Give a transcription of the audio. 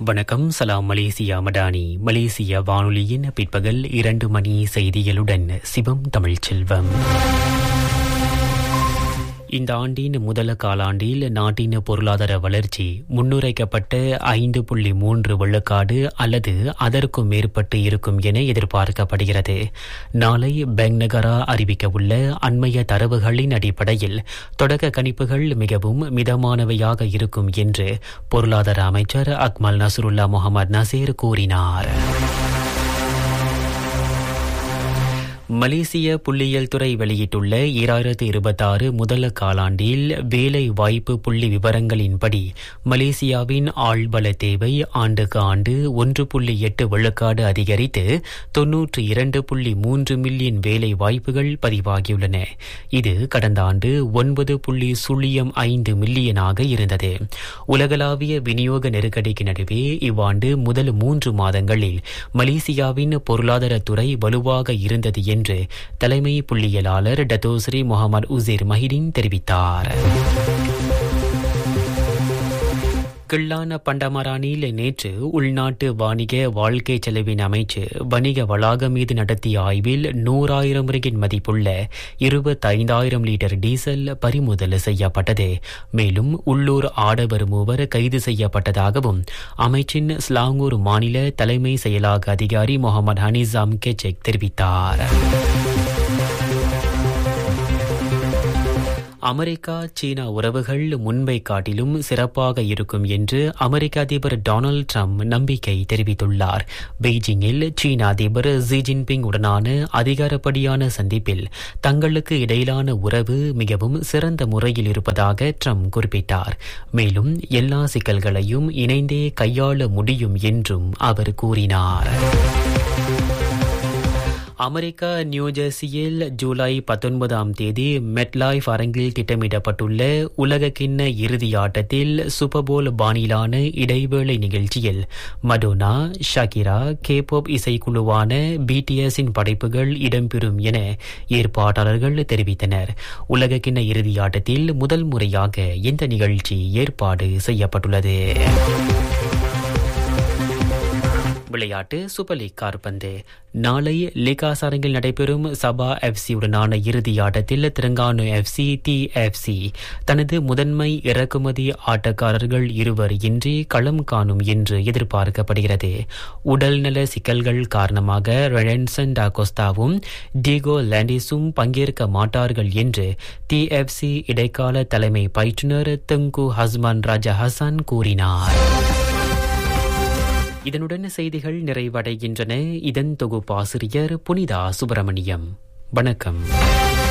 வணக்கம் சலாம் மலேசியா மடானி மலேசிய வானொலியின் பிற்பகல் இரண்டு மணி செய்திகளுடன் சிவம் தமிழ்ச்செல்வம் இந்த ஆண்டின் முதல காலாண்டில் நாட்டின் பொருளாதார வளர்ச்சி முன்னுரைக்கப்பட்ட ஐந்து புள்ளி மூன்று விழுக்காடு அல்லது அதற்கும் மேற்பட்டு இருக்கும் என எதிர்பார்க்கப்படுகிறது நாளை பெங்நகரா அறிவிக்கவுள்ள அண்மைய தரவுகளின் அடிப்படையில் தொடக்க கணிப்புகள் மிகவும் மிதமானவையாக இருக்கும் என்று பொருளாதார அமைச்சர் அக்மல் நசருல்லா முகமது நசீர் கூறினார் மலேசிய புள்ளியியல் துறை வெளியிட்டுள்ள ஈராயிரத்து இருபத்தாறு முதல் காலாண்டில் வேலை வாய்ப்பு புள்ளி விவரங்களின்படி மலேசியாவின் ஆழ்வள தேவை ஆண்டுக்கு ஆண்டு ஒன்று புள்ளி எட்டு விழுக்காடு அதிகரித்து தொன்னூற்று இரண்டு புள்ளி மூன்று மில்லியன் வேலை வாய்ப்புகள் பதிவாகியுள்ளன இது கடந்த ஆண்டு ஒன்பது புள்ளி சுழியம் ஐந்து மில்லியனாக இருந்தது உலகளாவிய விநியோக நெருக்கடிக்கு நடுவே இவ்வாண்டு முதல் மூன்று மாதங்களில் மலேசியாவின் பொருளாதாரத்துறை வலுவாக இருந்தது என்று என்று தலைமை புள்ளியியலாளர் டத்தோஸ்ரீ முகமது உசேர் மஹிடின் தெரிவித்தார் கிள்ளான பண்டமரானில் நேற்று உள்நாட்டு வாணிக வாழ்க்கை செலவின் அமைச்சு வணிக வளாகம் மீது நடத்திய ஆய்வில் நூறாயிரம் ரிங்கின் மதிப்புள்ள இருபத்தைந்தாயிரம் லிட்டர் டீசல் பறிமுதல் செய்யப்பட்டது மேலும் உள்ளூர் ஆடவர் மூவர் கைது செய்யப்பட்டதாகவும் அமைச்சின் ஸ்லாங்கூர் மாநில தலைமை செயலாக அதிகாரி முகமது ஹனிசாம் கெச்செக் தெரிவித்தார் அமெரிக்கா சீனா உறவுகள் முன்பை காட்டிலும் சிறப்பாக இருக்கும் என்று அமெரிக்க அதிபர் டொனால்டு ட்ரம்ப் நம்பிக்கை தெரிவித்துள்ளார் பெய்ஜிங்கில் சீன அதிபர் ஜி ஜின்பிங் உடனான அதிகாரப்படியான சந்திப்பில் தங்களுக்கு இடையிலான உறவு மிகவும் சிறந்த முறையில் இருப்பதாக ட்ரம்ப் குறிப்பிட்டார் மேலும் எல்லா சிக்கல்களையும் இணைந்தே கையாள முடியும் என்றும் அவர் கூறினார் அமெரிக்கா நியூஜெர்சியில் ஜூலை பத்தொன்பதாம் தேதி மெட்லாய்ஃப் அரங்கில் திட்டமிடப்பட்டுள்ள உலக கிண்ண இறுதி ஆட்டத்தில் சூப்பர்போல் பாணியிலான இடைவேளை நிகழ்ச்சியில் மடோனா ஷகிரா கேபாப் இசைக்குழுவான பிடிஎஸின் படைப்புகள் இடம்பெறும் என ஏற்பாட்டாளர்கள் தெரிவித்தனர் உலக கிண்ண இறுதி ஆட்டத்தில் முதல் முறையாக இந்த நிகழ்ச்சி ஏற்பாடு செய்யப்பட்டுள்ளது விளையாட்டு சூப்பர் லீக் கார்பந்து நாளை லிகாஸ் அரங்கில் நடைபெறும் சபா எஃப்சி உடனான இறுதி ஆட்டத்தில் திரங்கானு எஃப்சி டி எஃப்சி தனது முதன்மை இறக்குமதி ஆட்டக்காரர்கள் இருவர் இன்றி களம் காணும் என்று எதிர்பார்க்கப்படுகிறது உடல்நல சிக்கல்கள் காரணமாக ரெனன்சன் டாகோஸ்தாவும் டிகோ லாண்டிஸும் பங்கேற்க மாட்டார்கள் என்று டி எஃப்சி இடைக்கால தலைமை பயிற்றுநர் தெங்கு ஹஸ்மான் ராஜா ஹசான் கூறினார் இதனுடன் செய்திகள் நிறைவடைகின்றன இதன் தொகுப்பாசிரியர் புனிதா சுப்பிரமணியம் வணக்கம்